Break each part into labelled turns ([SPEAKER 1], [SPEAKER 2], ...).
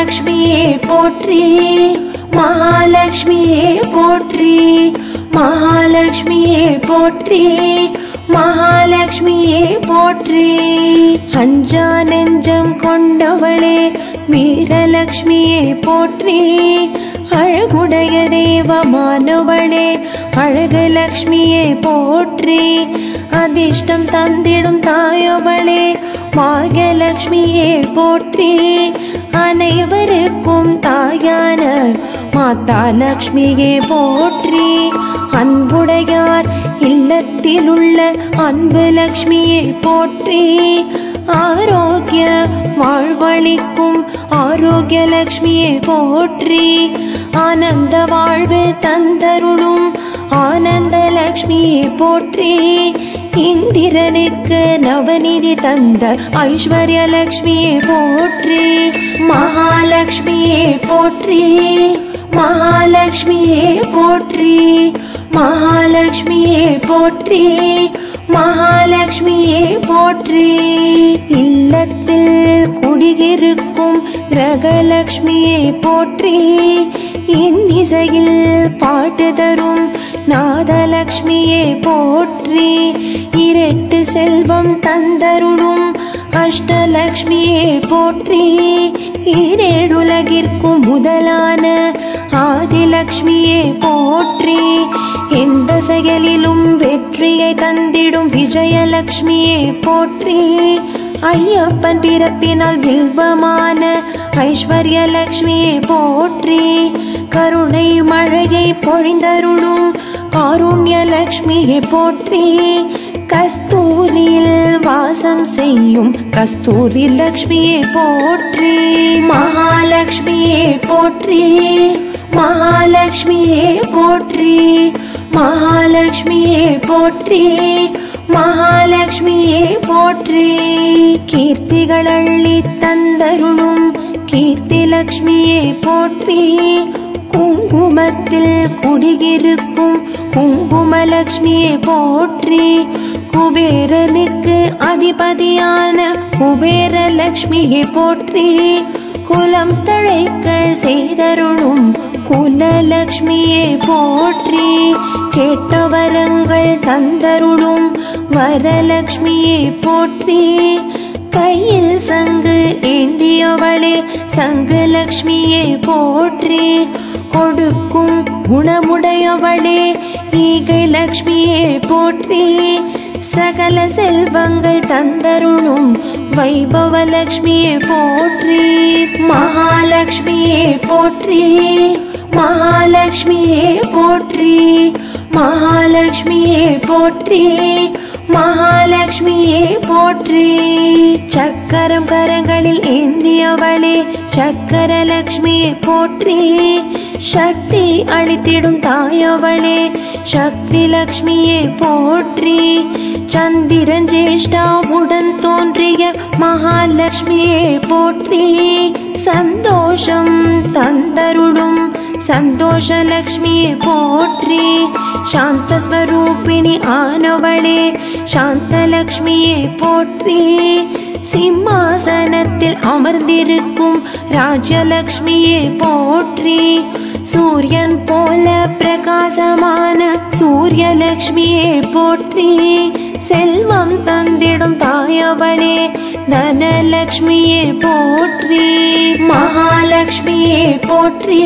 [SPEAKER 1] மகாலட்சுமியே போற்றி மகாலட்சுமியே போற்றி மகாலட்சுமியே போற்றி மகாலட்சுமியே போற்றி அஞ்சா நெஞ்சம் கொண்டவளே வீரலட்சுமியே போற்றி அழகுடைய தேவமானவளே அழகலட்சுமியே போற்றி அதிர்ஷ்டம் தந்திடும் தாயவளே பாகியலட்சுமியே போற்றி அனைவருக்கும் தாயான மாதா லக்ஷ்மியே போற்றி அன்புடையார் இல்லத்தில் உள்ள அன்பு லக்ஷ்மியை போற்றி ஆரோக்கிய வாழ்வழிக்கும் ஆரோக்கிய லக்ஷ்மியை போற்றி ஆனந்த வாழ்வு தந்தருளும் ஆனந்த லக்ஷ்மியை போற்றி இந்திரனுக்கு நவநிதி தந்த ஐஸ்வர்ய லக்ஷ்மியை போற்றி மகாலட்சுமியே போற்றி மகாலட்சுமியே போற்றி மகாலட்சுமியே போற்றி மகாலட்சுமியே போற்றி இல்லத்தில் குடியிருக்கும் கிரகலட்சுமியை போற்றி இன்னிசையில் பாட்டு தரும் நாதலக்ஷ்மியே போற்றி இரட்டு செல்வம் தந்தருளும் அஷ்டலக்ஷ்மியே போற்றி ஈரேழுலகிற்கும் முதலான ஆதிலக்ஷ்மியே போற்றி எந்த செயலிலும் வெற்றியை தந்திடும் விஜயலக்ஷ்மியே போற்றி ஐயப்பன் பிறப்பினால் வில்வமான ஐஸ்வர்யலக்ஷ்மியை போற்றி கருணை மழையை பொழிந்தருளும் காருண்யலக்ஷ்மியை போற்றி கஸ்தூரியில் வாசம் செய்யும் கஸ்தூரி லக்ஷ்மியை போற்றி மகாலட்சுமியே போற்றி மகாலட்சுமியே போற்றி மகாலட்சுமியே போற்றி மகாலட்சுமியே போற்றி கீர்த்திகள் அள்ளி தந்தருளும் கீர்த்தி லக்ஷ்மியே போற்றி குங்குமத்தில் குடியிருக்கும் குங்குமலக்ஷ்மியை போற்றி குபேரனுக்கு அதிபதியான குபேரலக்ஷ்மியை போற்றி குலம் தழைக்க செய்தருளும் குலலக்ஷ்மியை போற்றி கேட்ட வரங்கள் தந்தருளும் வரலக்ஷ்மியை போற்றி கையில் சங்கு ஏந்தியவளே சங்கு லக்ஷ்மியை போற்றி கொடுக்கும் குணமுடையவளே ஈகை லக்ஷ்மியை போற்றி சகல செல்வங்கள் தந்தருளும் வைபவ லக்ஷ்மியை போற்றி மகாலட்சுமியே போற்றி மகாலட்சுமியே போற்றி மகாலட்சுமியே போற்றி மகாலட்சுமியே போற்றி சக்கரம் கரங்களில் ஏந்தியவளே சக்கரலக்ஷ்மியை போற்றி சக்தி அளித்திடும் தாயவளே சக்தி லக்ஷ்மியை போற்றி சந்திரன் ஜேஷ்டாவுடன் தோன்றிய மகாலட்சுமியை போற்றி சந்தோஷம் தந்தருடும் சந்தோஷ லக்ஷ்மியை போற்றி சாந்த ஸ்வரூபிணி ஆனவளே சாந்த லக்ஷ்மியை போற்றி சிம்மாசனத்தில் அமர்ந்திருக்கும் ராஜலக்ஷ்மியை போற்றி சூரியன் போல பிரகாசமான சூரியலக்ஷ்மியை போற்றி செல்வம் தந்திடும் தாயவளே தனலக்ஷ்மியை போற்றி மகாலட்சுமியை போற்றி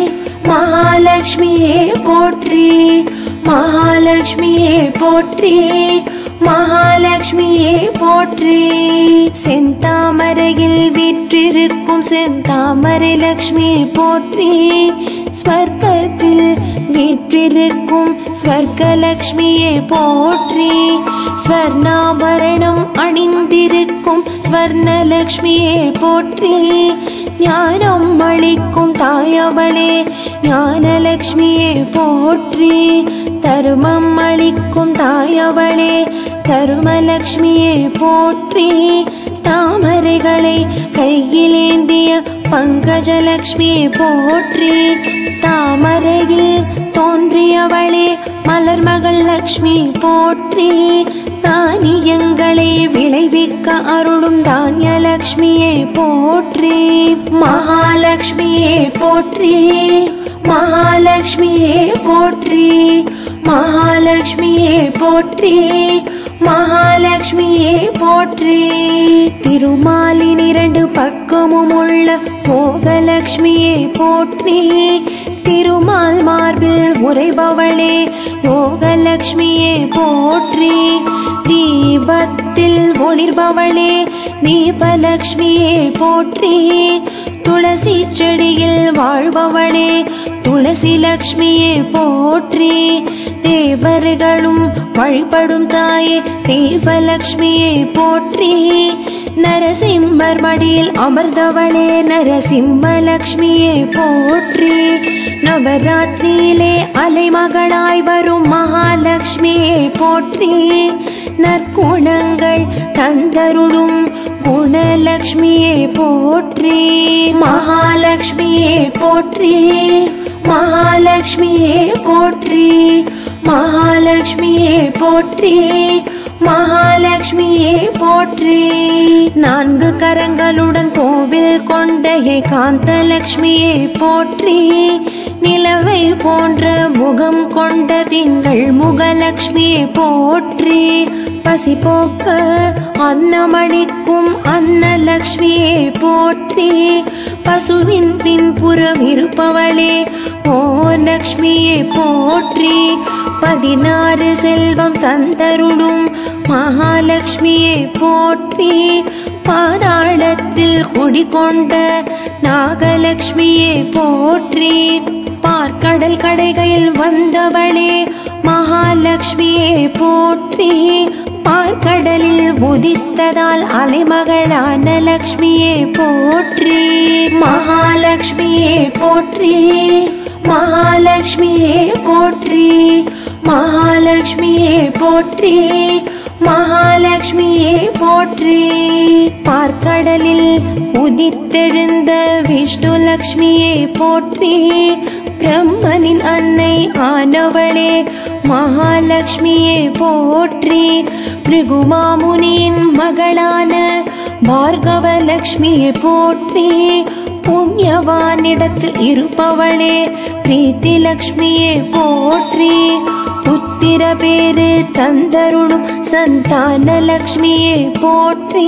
[SPEAKER 1] மகாலட்சுமியை போற்றி மகாலட்சுமியை போற்றி மகாலட்சுமியே போற்றி செந்தாமரையில் வீற்றிருக்கும் செந்தாமரை லக்ஷ்மியை போற்றி ஸ்வர்க்கத்தில் வீற்றிருக்கும் ஸ்வர்க்கலக்ஷ்மியை போற்றி ஸ்வர்ணாபரணம் அணிந்திருக்கும் ஸ்வர்ணலக்ஷ்மியை போற்றி ஞானம் அளிக்கும் தாயவளே ஞானலக்ஷ்மியை போற்றி தருமம் அளிக்கும் தாயவளே தருமலக்ஷ்மியை போற்றி தாமரைகளை கையிலேந்திய பங்கஜலக்ஷ்மியை போற்றி தாமரையில் தோன்றியவளே மலர்மகள் லக்ஷ்மி போற்றி தானியங்களை விளைவிக்க அருளும் தானியலக்ஷ்மியை போற்றி மகாலட்சுமியே போற்றி மகாலட்சுமியே போற்றி மகாலட்சுமியே போற்றி மகாலட்சுமியே போற்றி திருமாலின் இரண்டு பக்கமும் உள்ள போகலட்சுமியே போற்றி திருமால் மார்பில் உரைபவளே யோகலட்சுமியே போற்றி தீபத்தில் ஒளிர்பவளே தீபலட்சுமியே போற்றி துளசி செடியில் வாழ்பவளே துளசி லக்ஷ்மியே போற்றி தேவர்களும் வழிபடும் தாயே தேவலக்ஷ்மியே போற்றி நரசிம்மர் மடியில் அமர்ந்தவளே நரசிம்மலக்ஷ்மியே போற்றி நவராத்திரியிலே அலைமகளாய் வரும் மகாலட்சுமியே போற்றி நற்குணங்கள் தந்தருளும் குணலக்ஷ்மியே போற்றி மகாலட்சுமியே போற்றி மகாலட்சுமியே போற்றி மகாலட்சுமியே போற்றி மகாலட்சுமியே போற்றி நான்கு கரங்களுடன் கோவில் கொண்ட ஏகாந்தலட்சுமியே போற்றி நிலவை போன்ற முகம் கொண்ட திங்கள் முகலட்சுமியை போற்றி பசி போக்க அன்னமளிக்கும் அன்னலக்ஷ்மியே போற்றி பசுவின் பின்புறம் இருப்பவளே ஓ லக்ஷ்மியே போற்றி பதினாறு செல்வம் தந்தருளும் மகாலட்சுமியே போற்றி பாதாளத்தில் குடிகொண்ட நாகலட்சுமியே போற்றி பார்க்கடல் கடைகளில் வந்தவளே மகாலட்சுமியே போற்றி பார்க்கடலில் உதித்ததால் அலைமகளான லக்ஷ்மியே போற்றி மகாலட்சுமியே போற்றி மகாலட்சுமியே போற்றி மகாலட்சுமியே போற்றி மகாலட்சுமியே போற்றி பார்க்கடலில் உதித்தெழுந்த விஷ்ணு லக்ஷ்மியே போற்றி பிரம்மனின் அன்னை ஆனவளே மகாலட்சுமியே போற்றி பிருகுமாமுனியின் மகளான பார்கவ லக்ஷ்மியை போற்றி புண்ணியவானிடத்து இருப்பவளே பிரீத்தி லக்ஷ்மியே போற்றி புத்திர பேரு தந்தருளும் சந்தான லக்ஷ்மியே போற்றி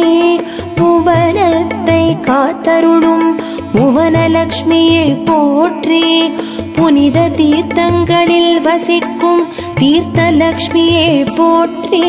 [SPEAKER 1] புவனத்தை காத்தருளும் புவனலக்ஷ்மியே போற்றி புனித தீர்த்தங்களில் வசிக்கும் தீர்த்தலக்ஷ்மியே போற்றி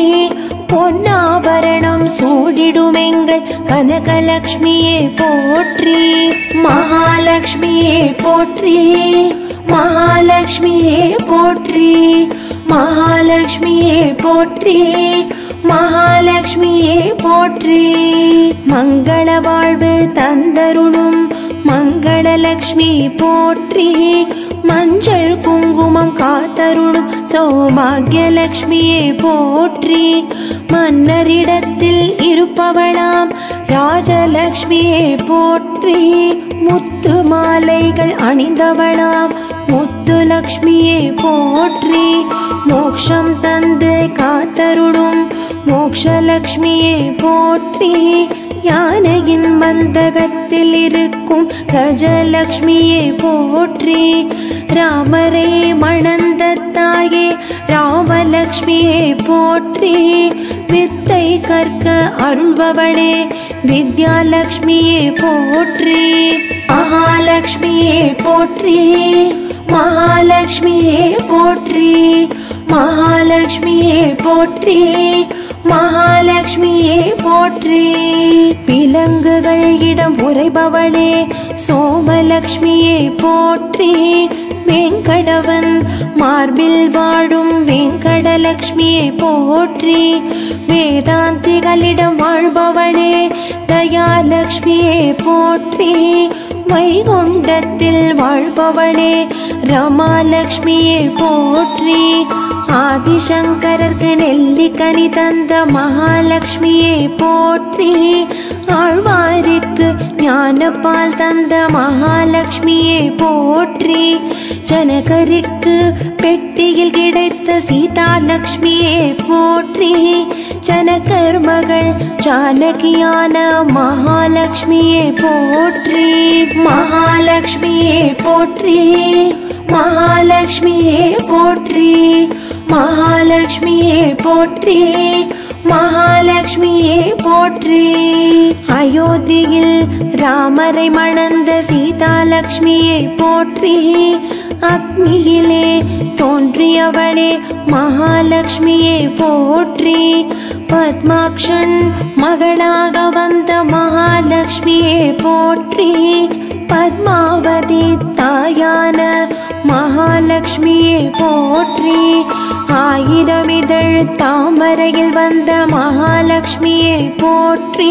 [SPEAKER 1] பொன்னாபரணம் சூடிடுமெங்கள் கனகலக்ஷ்மியே போற்றி மகாலட்சுமியே போற்றி மகாலட்சுமியே போற்றி மகாலட்சுமியே போற்றி மகாலட்சுமியே போற்றி மங்கள வாழ்வு தந்தருளும் மங்களலக்ஷ்மி போற்றி மஞ்சள் குங்குமம் காத்தருளும் சௌபாகியலக்ஷ்மியே போற்றி மன்னரிடத்தில் இருப்பவளாம் ராஜலக்ஷ்மியே போற்றி முத்து மாலைகள் அணிந்தவளாம் முத்து லக்ஷ்மியே போற்றி மோக்ஷம் தந்து காத்தருளும் மோக்ஷலக்ஷ்மியே போற்றி யானையின் மந்தகத்தில் இருக்கும் கஜலக்ஷ்மியே போற்றி ராமரை மணந்த தாயே ராமலக்ஷ்மியே போற்றி வித்தை கற்க அருள்பவளே வித்யாலக்ஷ்மியே போற்றி மகாலட்சுமியே போற்றி மகாலட்சுமியே போற்றி மகாலட்சுமியே போற்றி மகாலட்சுமியே போற்றி விலங்குகள் இடம் உரைபவளே சோமலக்ஷ்மியே போற்றி வெங்கடவன் மார்பில் வாழும் வெங்கடலக்ஷ்மியே போற்றி வேதாந்திகளிடம் வாழ்பவளே தயாலக்ஷ்மியே போற்றி வைகுண்டத்தில் வாழ்பவளே ரமாலக்ஷ்மியே போற்றி ஆதிசங்கரருக்கு நெல்லிக்கனி தந்த மகாலட்சுமியே போற்றி ஆழ்வாருக்கு ஞானப்பால் தந்த மகாலட்சுமியே போற்றி ஜனகருக்கு பெட்டியில் கிடைத்த சீதா லக்ஷ்மியே போற்றி ஜனகர் மகள் ஜானகியான மகாலட்சுமியே போற்றி மகாலட்சுமியே போற்றி மகாலட்சுமியே போற்றி மகாலட்சுமியே போற்றி மகாலட்சுமியே போற்றி அயோத்தியில் ராமரை மணந்த சீதாலட்சுமியை போற்றி அக்னியிலே தோன்றியவளே மகாலட்சுமியை போற்றி பத்மாக்ஷன் மகளாக வந்த மகாலட்சுமியை போற்றி பத்மாவதி தாயான மகாலட்சுமியை போற்றி ஆயிரம் இதழ் தாமரையில் வந்த மகாலட்சுமியை போற்றி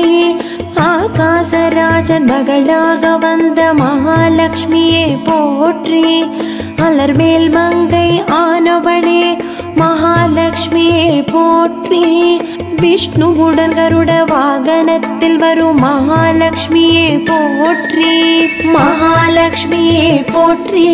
[SPEAKER 1] ஆகாசராஜன் மகளாக வந்த மகாலட்சுமியை போற்றி அலர்மேல் மங்கை ஆனவளே மகாலட்சுமியை போற்றி விஷ்ணுவுடன் கருட வாகனத்தில் வரும் மகாலட்சுமியை போற்றி மகாலட்சுமியை போற்றி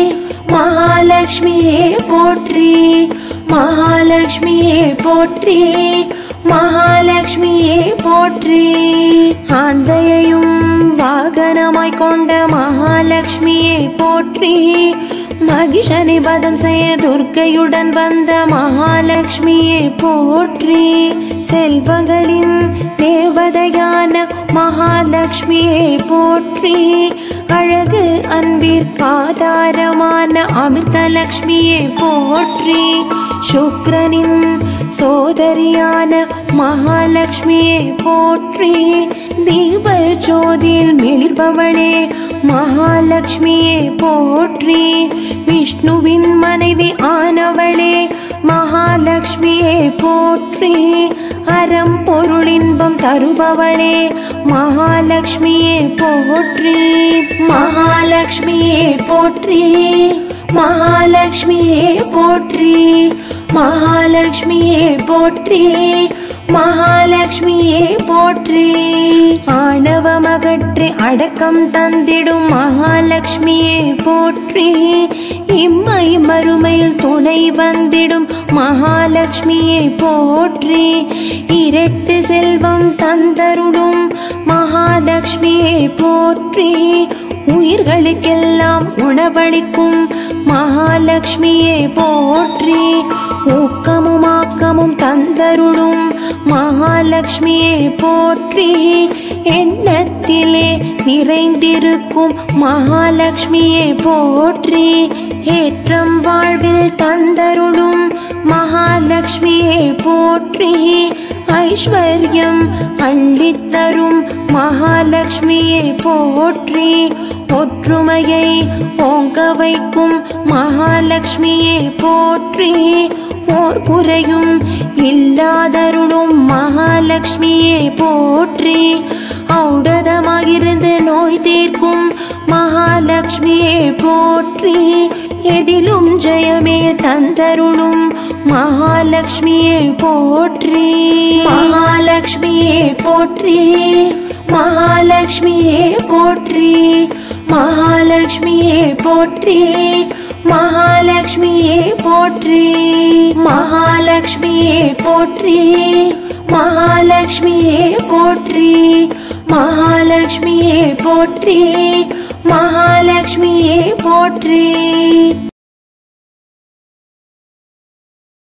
[SPEAKER 1] மகாலட்சுமியை போற்றி மகாலட்சுமியை போற்றி மகாலட்சுமியை போற்றி ஆந்தையையும் வாகனமாய் கொண்ட மகாலட்சுமியை போற்றி மகிஷனை பதம் செய்ய துர்க்கையுடன் வந்த மகாலட்சுமியை போற்றி செல்வங்களின் தேவதையான மகாலட்சுமியை போற்றி அழகு அன்பிற்காதாரமான அமிர்தலட்சுமியை போற்றி சுக்ரனின் சோதரியான மகாலட்சுமியை போற்றி தீப ஜோதியில் மிளிர்பவளே மகாலட்சுமியை போற்றி விஷ்ணுவின் மனைவி ஆனவளே மகாலட்சுமியை போற்றி அறம் பொருளின்பம் தருபவளே மகாலட்சுமியை போற்றி மகாலட்சுமியை போற்றி மகாலட்சுமியை போற்றி மகாலட்சுமியை போற்றி மகாலட்சுமியை போற்றி ஆணவமகற்றி அடக்கம் தந்திடும் மகாலட்சுமியை போற்றி இம்மை மறுமையில் துணை வந்திடும் மகாலட்சுமியை போற்றி இரட்டு செல்வம் தந்தருடும் மகாலட்சுமியை போற்றி உயிர்களுக்கெல்லாம் உணவளிக்கும் மகாலட்சுமியை போற்றி ஊக்கமும் ஆக்கமும் தந்தருளும் மகாலட்சுமியை போற்றி எண்ணத்திலே நிறைந்திருக்கும் மகாலட்சுமியை போற்றி ஏற்றம் வாழ்வில் தந்தருளும் மகாலட்சுமியை போற்றி ஐஸ்வர்யம் அள்ளித்தரும் மகாலட்சுமியை போற்றி ஒற்றுமையை ஓங்க வைக்கும் மகாலட்சுமியை போற்றி ஓர் குறையும் இல்லாதருளும் மகாலட்சுமியை போற்றி ஔடதமாகிருந்து நோய் தீர்க்கும் மகாலட்சுமியை போற்றி எதிலும் ஜெயமே தந்தருளும் மகாலட்சுமியை போற்றி மகாலட்சுமியை போற்றி மகாலட்சுமியை போற்றி மகாலட்சுமியை போற்றி மகாலட்சுமியை போற்றி மகாலட்சுமியை போற்றி மகாலட்சுமியை போற்றி மகாலட்சுமியை போற்றி மகாலட்சுமியை போற்றி